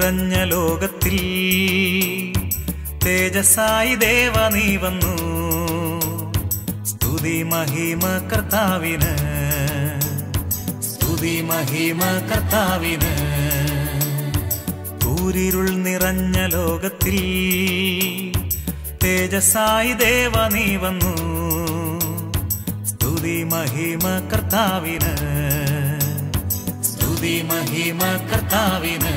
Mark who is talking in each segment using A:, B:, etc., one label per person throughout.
A: നിറഞ്ഞ ലോകത്തിൽ തേജസായി ദേവ നീ വന്നു സ്തുതി മഹിമ കർത്താവിന് സ്തുതി മഹിമ കർത്താവിന് കൂരിരുൾ നിറഞ്ഞ ലോകത്തിൽ തേജസായി ദേവ നീ വന്നു സ്തുതി മഹിമ കർത്താവിന് സ്തുതി മഹിമ കർത്താവിന്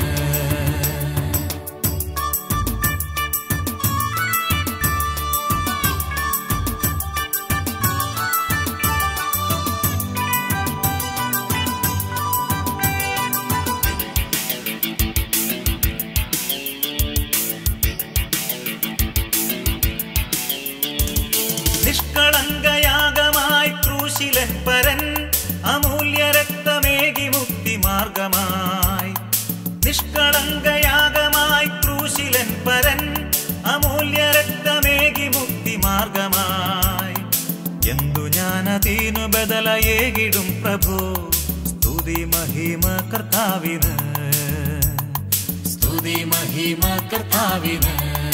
A: നിഷ്കളങ്കയാഗമായി ക്രൂശിലൻ പരൻ അമൂല്യ രക്തമേകി മുക്തി മാർഗമായി നിഷ്കളങ്കയാഗമായി ക്രൂശിലൻ പരൻ അമൂല്യ രക്തമേകി മുക്തി മാർഗമായി എന്തു ഞാനതീനു ബദലയേകിടും പ്രഭു സ്തുതി മഹിമ കർത്താവിന് സ്തുതി മഹിമ കർത്താവിന്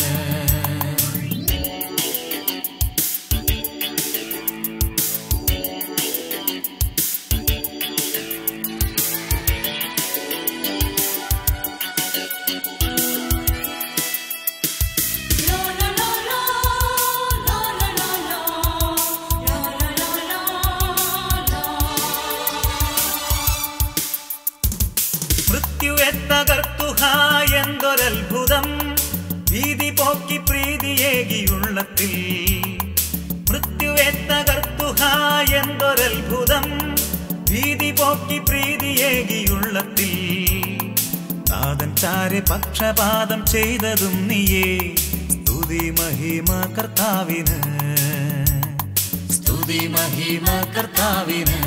A: മൃത്യുവെ തകർത്തു എന്തൊരത്ഭുതം ഭീതി പോക്കി പ്രീതിയേകിയുള്ളത്തിൽ മൃത്യുവെ തകർത്തു എന്തൊരത്ഭുതം ഭീതി പോക്കി പ്രീതിയേകിയുള്ളത്തിൽ നാദൻ ചാരെ പക്ഷപാതം ചെയ്തതും നീയേ സ്തുതി മഹിമ കർത്താവിന് സ്തുതി മഹിമ കർത്താവിന്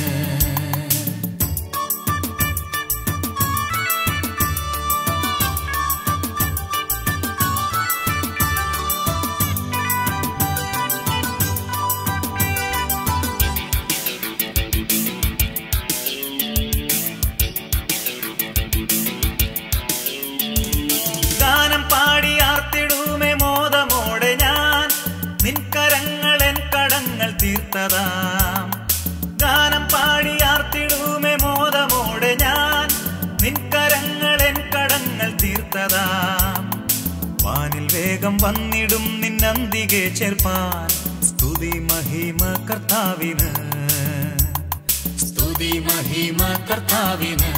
A: ഗാനം പാടി ആർത്തിടുമേ മോദമോടെ ഞാൻ നിൻകരങ്ങളെൻ കടങ്ങൾ തീർത്തതാം ഗാനം പാടി ആർത്തിടുമേ മോദമോടെ ഞാൻ നിൻകരങ്ങളെൻ കടങ്ങൾ തീർത്തതാം വാനിൽ വേഗം വന്നിടും നിന്നന്തികെ ചേർപ്പാൻ സ്തുതി മഹിമ കർത്താവിന് സ്തുതി മഹിമ കർത്താവിന്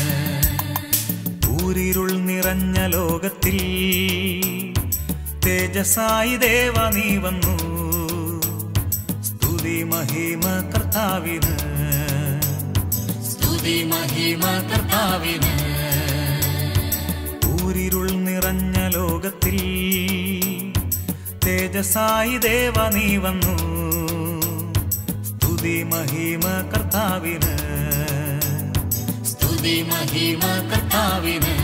A: ഊരിരുൾ നിറഞ്ഞ ലോകത്തിൽ തേജസായി ദേവ നീ വന്നു സ്തുതി മഹിമ കർത്താവിന് സ്തുതി മഹിമ കർത്താവിന് ഊരിരുൾ നിറഞ്ഞ ലോകത്തിൽ തേജസായി ദേവ നീ വന്നു സ്തുതി മഹിമ കർത്താവിന് സ്തുതി മഹിമ കർത്താവിന്